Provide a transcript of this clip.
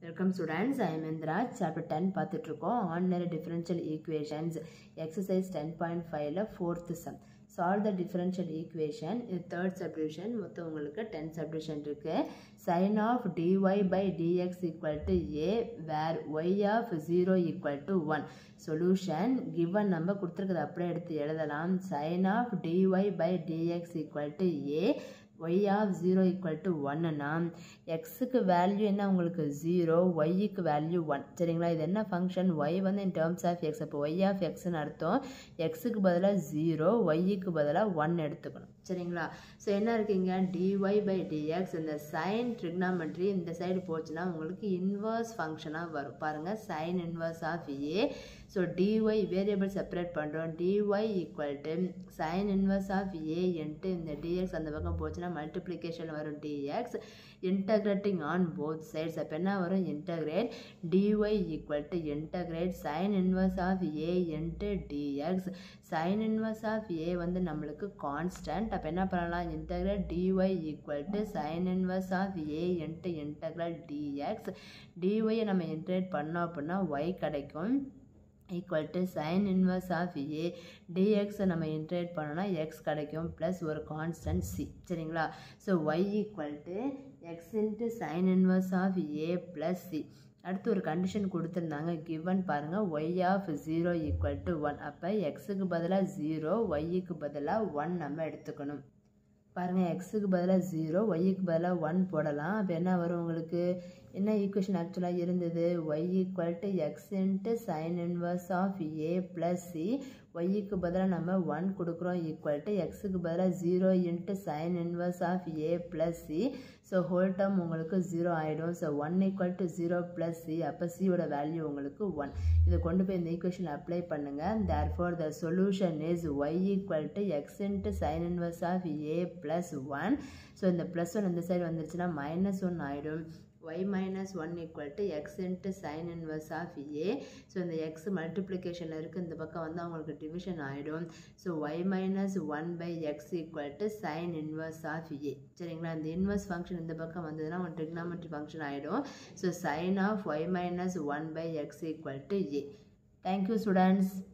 welcome students I am Indira chapter ten பார்த்துட்ருக்கோம் ordinary differential equations exercise ten point ஃபைவ்ல fourth sum solve the differential equation இது third subdivision மொத்தம் உங்களுக்கு ten subdivision இருக்குது sine of d y by d x equal to a where y of zero equal to one solution given நம்ம கொடுத்துருக்கறது அப்படியே எடுத்து எழுதலாம் sine of d y by d x equal to a y of zero equal to ஒன்னுனா எக்ஸுக்கு value என்ன உங்களுக்கு zero ஒய்க்கு வேல்யூ ஒன் சரிங்களா இது என்ன ஃபங்க்ஷன் ஒய் வந்து இன் டேர்ம்ஸ் ஆஃப் எக்ஸ் அப்போ ஒய் ஆஃப் எக்ஸ்னு அர்த்தம் எக்ஸுக்கு பதிலாக ஜீரோ ஒய்க்கு பதிலாக ஒன் எடுத்துக்கணும் சரிங்களா ஸோ என்ன இருக்கீங்க டிஒய் பை டிஎக்ஸ் இந்த சைன் ட்ரிக்னாமெட்ரி இந்த சைடு போச்சுன்னா உங்களுக்கு இன்வர்ஸ் ஃபங்க்ஷனாக வரும் பாருங்கள் sine inverse of a so d y variable separate பண்ணுறோம் d y equal to sine inverse of a into இந்த டிஎக்ஸ் அந்த பக்கம் போச்சுன்னா மல்டிப்ளிகேஷன் வரும் d x integrating on both sides அப்போ என்ன வரும் integrate d y equal to integrate sine inverse of a into d x sine inverse of a வந்து நம்மளுக்கு கான்ஸ்டன்ட் அப்போ என்ன பண்ணலாம் integrate d y equal to sine inverse of a into integral d x டிஒயை நம்ம இன்டகிரேட் பண்ணோம் அப்படின்னா ஒய் கிடைக்கும் equal to sine inverse of a டிஎக்ஸை நம்ம இன்ட்ரேட் பண்ணோன்னா எக்ஸ் கிடைக்கும் ப்ளஸ் ஒரு கான்ஸ்டன்ட் சி சரிங்களா so y equal to x into sine inverse of a plus C அடுத்து ஒரு கண்டிஷன் கொடுத்துருந்தாங்க கிவன் பாருங்கள் y of zero equal to one அப்போ எக்ஸுக்கு பதிலாக ஜீரோ ஒய்க்கு பதிலாக ஒன் நம்ம எடுத்துக்கணும் பாருங்கள் எக்ஸுக்கு பதிலாக ஜீரோ ஒய்க்கு பதிலாக ஒன் போடலாம் அப்போ என்ன வரும் உங்களுக்கு என்ன ஈக்குவேஷன் ஆக்சுவலாக இருந்தது y equal to x into sine inverse of a plus C ஒய்க்கு பதிலாக நம்ம ஒன் கொடுக்குறோம் ஈக்குவல் டு எக்ஸுக்கு பதிலாக zero into sine inverse of a plus C so whole term உங்களுக்கு ஜீரோ ஆகிடும் so one equal to zero plus C அப்போ சியோட வேல்யூ உங்களுக்கு ஒன் இதை கொண்டு போய் இந்த ஈக்குவேஷன் அப்ளை பண்ணுங்கள் therefore the solution is y equal to x into sine inverse of a plus one so இந்த ப்ளஸ் ஒன் இந்த சைடு வந்துருச்சுன்னா மைனஸ் ஒன் ஆகிடும் y minus 1 equal to x into sin inverse of a so இந்த x மல்டிப்ளிகேஷனில் இருக்குது இந்த பக்கம் வந்து அவங்களுக்கு டிவிஷன் ஆகிடும் so y minus 1 by x equal to sin inverse of a சரிங்களா இந்த இன்வர்ஸ் ஃபங்க்ஷன் இந்த பக்கம் வந்ததுன்னா உங்களுக்கு ட்ரிக்னாமெட்ரி ஃபங்க்ஷன் ஆகிடும் so sin of y minus 1 by x equal to a thank you students